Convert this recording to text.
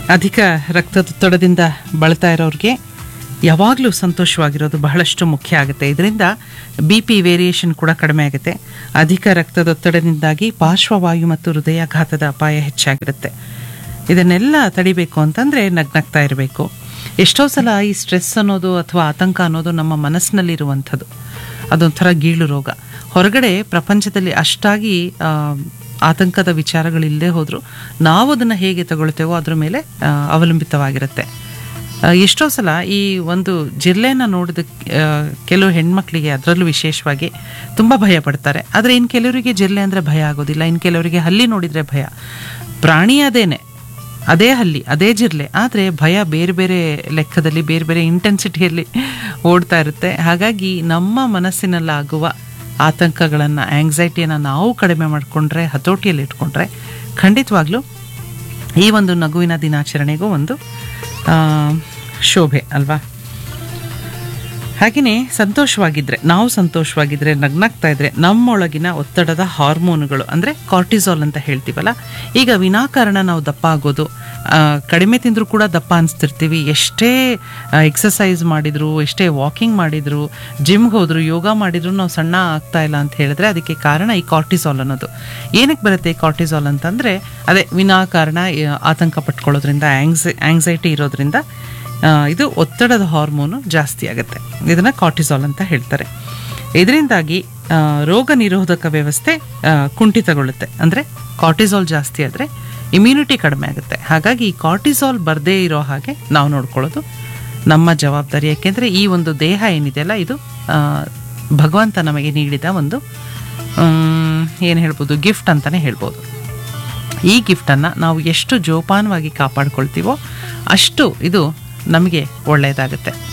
ಅಧಿಕ ರಕ್ತದೊತ್ತಡದಿಂದ ಬಳಲ್ತಾ ಇರೋರಿಗೆ ಯಾವಾಗಲೂ ಸಂತೋಷವಾಗಿರೋದು ಬಹಳಷ್ಟು ಮುಖ್ಯ ಆಗುತ್ತೆ ಇದರಿಂದ ಬಿ ಪಿ ವೇರಿಯೇಷನ್ ಕೂಡ ಕಡಿಮೆ ಆಗುತ್ತೆ ಅಧಿಕ ರಕ್ತದೊತ್ತಡದಿಂದಾಗಿ ಪಾರ್ಶ್ವವಾಯು ಮತ್ತು ಹೃದಯಾಘಾತದ ಅಪಾಯ ಹೆಚ್ಚಾಗಿರುತ್ತೆ ಇದನ್ನೆಲ್ಲ ತಡಿಬೇಕು ಅಂತಂದರೆ ನಗ್ನಗ್ತಾ ಇರಬೇಕು ಎಷ್ಟೋ ಸಲ ಈ ಸ್ಟ್ರೆಸ್ ಅನ್ನೋದು ಅಥವಾ ಆತಂಕ ಅನ್ನೋದು ನಮ್ಮ ಮನಸ್ಸಿನಲ್ಲಿರುವಂಥದ್ದು ಅದೊಂಥರ ಗೀಳು ರೋಗ ಹೊರಗಡೆ ಪ್ರಪಂಚದಲ್ಲಿ ಅಷ್ಟಾಗಿ ಆ, ಆತಂಕದ ವಿಚಾರಗಳಿಲ್ಲದೆ ಹೋದರೂ ನಾವು ಅದನ್ನು ಹೇಗೆ ತಗೊಳ್ತೇವೋ ಅದ್ರ ಮೇಲೆ ಆ, ಅವಲಂಬಿತವಾಗಿರುತ್ತೆ ಆ, ಎಷ್ಟೋ ಸಲ ಈ ಒಂದು ಜಿರ್ಲೆನ ನೋಡಿದ ಆ, ಕೆಲವು ಹೆಣ್ಮಕ್ಳಿಗೆ ಅದರಲ್ಲೂ ವಿಶೇಷವಾಗಿ ತುಂಬ ಭಯ ಪಡ್ತಾರೆ ಆದರೆ ಇನ್ನು ಕೆಲವರಿಗೆ ಜಿರ್ಲೆ ಅಂದರೆ ಭಯ ಆಗೋದಿಲ್ಲ ಇನ್ನು ಕೆಲವರಿಗೆ ಹಲ್ಲಿ ನೋಡಿದರೆ ಭಯ ಪ್ರಾಣಿ ಅದೇನೆ ಅದೇ ಹಲ್ಲಿ ಅದೇ ಜಿರ್ಲೆ ಆದರೆ ಭಯ ಬೇರೆ ಬೇರೆ ಲೆಕ್ಕದಲ್ಲಿ ಬೇರೆ ಬೇರೆ ಇಂಟೆನ್ಸಿಟಿಯಲ್ಲಿ ಓಡ್ತಾ ಇರುತ್ತೆ ಹಾಗಾಗಿ ನಮ್ಮ ಮನಸ್ಸಿನಲ್ಲಾಗುವ ಆತಂಕಗಳನ್ನು ಆಂಗ್ಸೈಟಿಯನ್ನು ನಾವು ಕಡಿಮೆ ಮಾಡಿಕೊಂಡ್ರೆ ಹತೋಟಿಯಲ್ಲಿ ಇಟ್ಕೊಂಡ್ರೆ ಖಂಡಿತವಾಗ್ಲೂ ಈ ಒಂದು ನಗುವಿನ ದಿನಾಚರಣೆಗೂ ಒಂದು ಆ, ಶೋಭೆ ಅಲ್ವಾ ಹಾಗೆಯೇ ಸಂತೋಷವಾಗಿದ್ದರೆ ನಾವು ಸಂತೋಷವಾಗಿದ್ದರೆ ನಗ್ನಾಗ್ತಾ ಇದ್ರೆ ನಮ್ಮೊಳಗಿನ ಒತ್ತಡದ ಹಾರ್ಮೋನುಗಳು ಅಂದರೆ ಕಾರ್ಟಿಸಾಲ್ ಅಂತ ಹೇಳ್ತೀವಲ್ಲ ಈಗ ವಿನಾಕಾರಣ ನಾವು ದಪ್ಪ ಆಗೋದು ಆ, ಕಡಿಮೆ ತಿಂದರೂ ಕೂಡ ದಪ್ಪ ಅನಿಸ್ತಿರ್ತೀವಿ ಎಷ್ಟೇ ಎಕ್ಸಸೈಸ್ ಮಾಡಿದ್ರು ಎಷ್ಟೇ ವಾಕಿಂಗ್ ಮಾಡಿದ್ರು ಜಿಮ್ಗೆ ಹೋದ್ರು ಯೋಗ ಮಾಡಿದ್ರು ನಾವು ಸಣ್ಣ ಆಗ್ತಾ ಇಲ್ಲ ಅಂತ ಹೇಳಿದ್ರೆ ಅದಕ್ಕೆ ಕಾರಣ ಈ ಕಾರ್ಟಿಸಾಲ್ ಅನ್ನೋದು ಏನಕ್ಕೆ ಬರುತ್ತೆ ಈ ಕಾರ್ಟಿಸಾಲ್ ಅಂತಂದರೆ ಅದೇ ವಿನಾಕಾರಣ ಆ, ಆತಂಕ ಪಟ್ಕೊಳ್ಳೋದ್ರಿಂದ ಆಂಗ್ಸೈ ಆಂಗ್ಸೈಟಿ ಇರೋದ್ರಿಂದ ಆ, ಇದು ಒತ್ತಡದ ಹಾರ್ಮೋನು ಜಾಸ್ತಿ ಆಗುತ್ತೆ ಇದನ್ನು ಕಾರ್ಟಿಸಾಲ್ ಅಂತ ಹೇಳ್ತಾರೆ ಇದರಿಂದಾಗಿ ಆ, ರೋಗ ನಿರೋಧಕ ವ್ಯವಸ್ಥೆ ಆ, ಕುಂಠಿತಗೊಳ್ಳುತ್ತೆ ಅಂದರೆ ಕಾರ್ಟಿಸಾಲ್ ಜಾಸ್ತಿ ಆದರೆ ಇಮ್ಯುನಿಟಿ ಕಡಿಮೆ ಆಗುತ್ತೆ ಹಾಗಾಗಿ ಈ ಕಾರ್ಟಿಸಾಲ್ ಬರದೇ ಇರೋ ಹಾಗೆ ನಾವು ನೋಡ್ಕೊಳ್ಳೋದು ನಮ್ಮ ಜವಾಬ್ದಾರಿ ಯಾಕೆಂದರೆ ಈ ಒಂದು ದೇಹ ಏನಿದೆಯಲ್ಲ ಇದು ಆ, ಭಗವಂತ ನಮಗೆ ನೀಡಿದ ಒಂದು ಏನು ಹೇಳ್ಬೋದು ಗಿಫ್ಟ್ ಅಂತಲೇ ಹೇಳ್ಬೋದು ಈ ಗಿಫ್ಟನ್ನು ನಾವು ಎಷ್ಟು ಜೋಪಾನವಾಗಿ ಕಾಪಾಡ್ಕೊಳ್ತೀವೋ ಅಷ್ಟು ಇದು ನಮಗೆ ಒಳ್ಳೆಯದಾಗುತ್ತೆ